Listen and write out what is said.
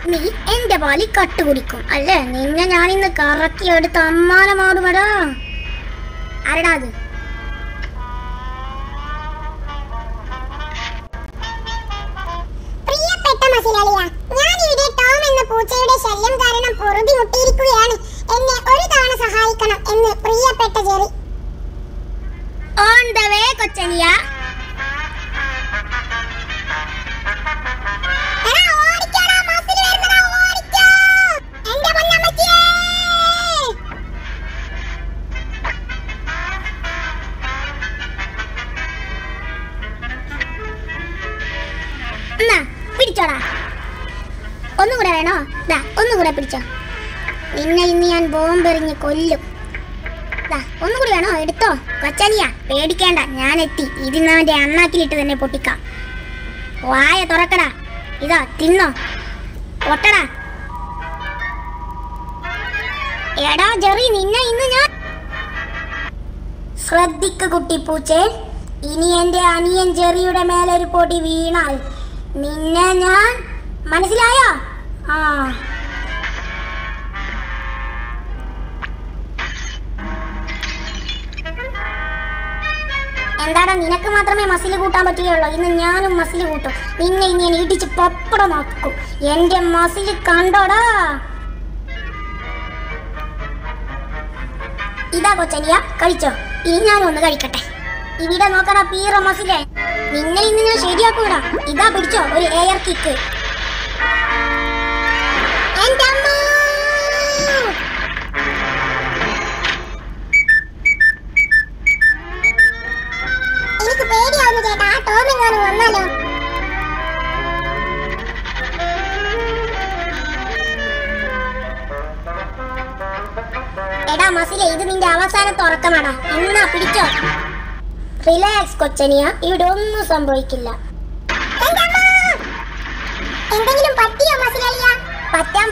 നീ എന്റെ പാലിൽ കട്ട് കുടിക്കും അല്ലേ നിന്നെ ഞാൻ ഇന്ന് കറക്കി എടുത്ത് അമ്മാനമാടുമടാ ആരടാ അത് പ്രിയപ്പെട്ട മസിലളിയ ഞാൻ ഇവിടെ ടോം എന്ന പൂച്ചയുടെ ശല്യം കാരണം പൊറുതി മുട്ടിയിരിക്കുകയാണ് എന്നെ ഒരു തവണ സഹായിക്കണം എന്ന് പ്രിയപ്പെട്ട ജെറി ഓൺ ദ വേ കൊച്ചനിയ എടാ, ഓടിക്കോടാ, മസില് വരുന്നെടാ, ഓടിക്കോ. എന്റെ പൊന്നമ്മച്ചിയേ. എന്നാ പിടിച്ചോടാ ഒന്നും കൂടെ വേണോ ദാ ഒന്നും കൂടെ പിടിച്ചോ നിന്നെ ഇന്ന് ഞാൻ ബോംബെറിഞ്ഞ് കൊല്ലും ദാ ഒന്നും കൂടി വേണോ എടുത്തോ കൊച്ചനിയ പേടിക്കേണ്ട ഞാൻ എത്തി ഇതിന്ന് അവന്റെ അണ്ണാക്കിലിട്ട് തന്നെ പൊട്ടിക്കാം വായ തുറക്കടാ ഇതാ തിന്നോ പൊട്ടടാ എടാ ജെറി നിന്നെ ഇന്ന് ഞാൻ ശ്രദ്ധിക്ക് കുട്ടിപ്പൂച്ചേ ഇനി എന്റെ അനിയൻ ജെറിയുടെ മേലൊരു പൊടി വീണാൽ നിന്നെ ഞാൻ മനസ്സിലായോ ആ എന്താടാ നിനക്ക് മാത്രമേ മസിൽ കൂട്ടാൻ പറ്റുകയുള്ളൂ ഇന്ന് ഞാനും മസിൽ കൂട്ടും നിന്നെ ഇനി ഞാൻ ഇടിച്ച് പപ്പടമാക്കും എന്റെ മസിൽ കണ്ടോടാ ഇതാ കൊച്ചനിയ കഴിച്ചോ ഇനി ഞാനും ഒന്ന് കഴിക്കട്ടെ ഇവിടെ നോക്കടാ പീറ മസിലെ നിന്നെ ഇന്ന് ഞാൻ ശരിയാക്കൂടാ ഇതാ പിടിച്ചോ ഒരു എയർ കിക്ക് എന്റെ അമ്മ. എനിക്ക് പേടിയാവുന്നു ചേട്ടാ ആ ടോം എങ്ങാനും വന്നാലോ എടാ മസിലെ ഇത് നിന്റെ അവസാനത്തെ ഉറക്കമാടാ എന്നാ പിടിച്ചോ റിലാക്സ് കൊച്ചനിയ ഇവിടെ ഒന്നും സംഭവിക്കില്ല എന്റെ അമ്മ. എന്തെങ്കിലും പറ്റിയോ മസിലളിയ പറ്റാൻ